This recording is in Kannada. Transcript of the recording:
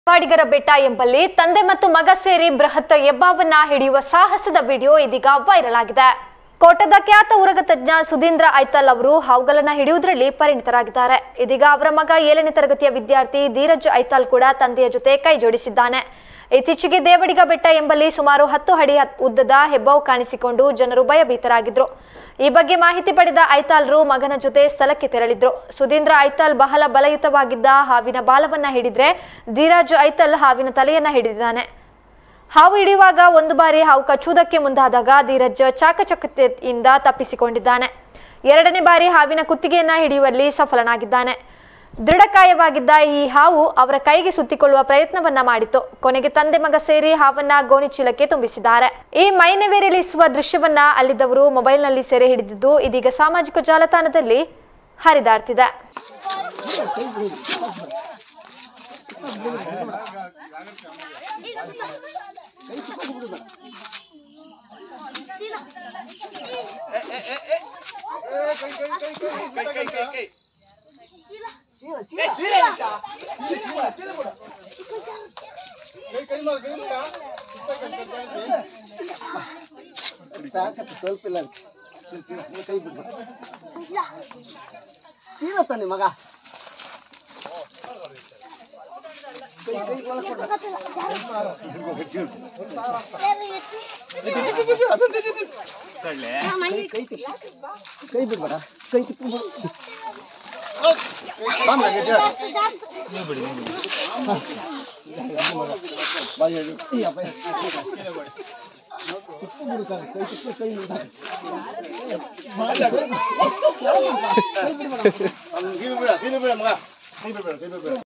ಪಾಡಿಗರ ಬೆಟ್ಟ ಎಂಬಲ್ಲಿ ತಂದೆ ಮತ್ತು ಮಗ ಸೇರಿ ಬೃಹತ್ ಹೆಬ್ಬಾವನ್ನ ಹಿಡಿಯುವ ಸಾಹಸದ ವಿಡಿಯೋ ಇದೀಗ ವೈರಲ್ ಆಗಿದೆ ಕೋಟದ ಖ್ಯಾತ ಉರಗ ತಜ್ಞ ಸುಧೀಂದ್ರ ಐತಲ್ ಅವರು ಹಾವುಗಳನ್ನ ಹಿಡಿಯುವುದರಲ್ಲಿ ಪರಿಣಿತರಾಗಿದ್ದಾರೆ ಇದೀಗ ಅವರ ಮಗ ಏಳನೇ ತರಗತಿಯ ವಿದ್ಯಾರ್ಥಿ ಧೀರಜ್ ಐತಾಲ್ ಕೂಡ ತಂದೆಯ ಜೊತೆ ಕೈ ಜೋಡಿಸಿದ್ದಾನೆ ಇತ್ತೀಚೆಗೆ ದೇವಡಿಗ ಬೆಟ್ಟ ಎಂಬಲ್ಲಿ ಸುಮಾರು ಹತ್ತು ಅಡಿ ಹತ್- ಉದ್ದದ ಹೆಬ್ಬಾವು ಕಾಣಿಸಿಕೊಂಡು ಜನರು ಭಯಭೀತರಾಗಿದ್ರು ಈ ಬಗ್ಗೆ ಮಾಹಿತಿ ಪಡೆದ ಐತಾಲ್ರು ಮಗನ ಜೊತೆ ಸ್ಥಳಕ್ಕೆ ತೆರಳಿದ್ರು ಸುಧೀಂದ್ರ ಐತಾಲ್ ಬಹಳ ಬಲಯುತವಾಗಿದ್ದ ಹಾವಿನ ಬಾಲವನ್ನ ಹಿಡಿದ್ರೆ ಧೀರಾಜ್ ಐತಾಲ್ ಹಾವಿನ ತಲೆಯನ್ನ ಹಿಡಿದಿದ್ದಾನೆ ಹಾವು ಹಿಡಿಯುವಾಗ ಒಂದು ಬಾರಿ ಹಾವು ಕಚ್ಚುವುದಕ್ಕೆ ಮುಂದಾದಾಗ ಧೀರಜ್ ಚಾಕಚಕ್ಯತೆಯಿಂದ ತಪ್ಪಿಸಿಕೊಂಡಿದ್ದಾನೆ ಎರಡನೇ ಬಾರಿ ಹಾವಿನ ಕುತ್ತಿಗೆಯನ್ನ ಹಿಡಿಯುವಲ್ಲಿ ಸಫಲನಾಗಿದ್ದಾನೆ ದೃಢಕಾಯವಾಗಿದ್ದ ಈ ಹಾವು ಅವರ ಕೈಗೆ ಸುತ್ತಿಕೊಳ್ಳುವ ಪ್ರಯತ್ನವನ್ನ ಮಾಡಿತು ಕೊನೆಗೆ ತಂದೆ ಮಗ ಸೇರಿ ಹಾವನ್ನ ಗೋಣಿಚೀಲಕ್ಕೆ ತುಂಬಿಸಿದ್ದಾರೆ ಈ ಮೈನೆವೆರಳಿಸುವ ದೃಶ್ಯವನ್ನ ಅಲ್ಲಿದ್ದವರು ಮೊಬೈಲ್ನಲ್ಲಿ ಸೆರೆ ಹಿಡಿದಿದ್ದು ಇದೀಗ ಸಾಮಾಜಿಕ ಜಾಲತಾಣದಲ್ಲಿ ಹರಿದಾಡ್ತಿದೆ ತಾಕತ್ತು ಸ್ವಲ್ಪ ಇಲ್ಲ ಅದಕ್ಕೆ. ನೀ ಕೈ ಬಿಡ್ಬೇಡ ಚೀಲ ತಾನೆ ಮಗ ಕೈ ಕೈ ಒಳಗ್ ಕೊಡು. ಕೈ ಕೈ ತಿಪ್ಪು. ಕೈ ಬಿಡ್ಬೇಡ ಕೈ ತಿಪ್ಪು ಬಾ. ಬಾ ಮಗ, ಇದು. ಬಾ, ಹೇಳು. ಈ ಅಪ್ಪ. ತಿಪ್ಪು ಬಿಡು ತಾನೆ, ಕೈ ತಿಪ್ಪು, ಕೈ ಬಿಡು. ಕೈ ಬಿಡ್ಬೇಡ.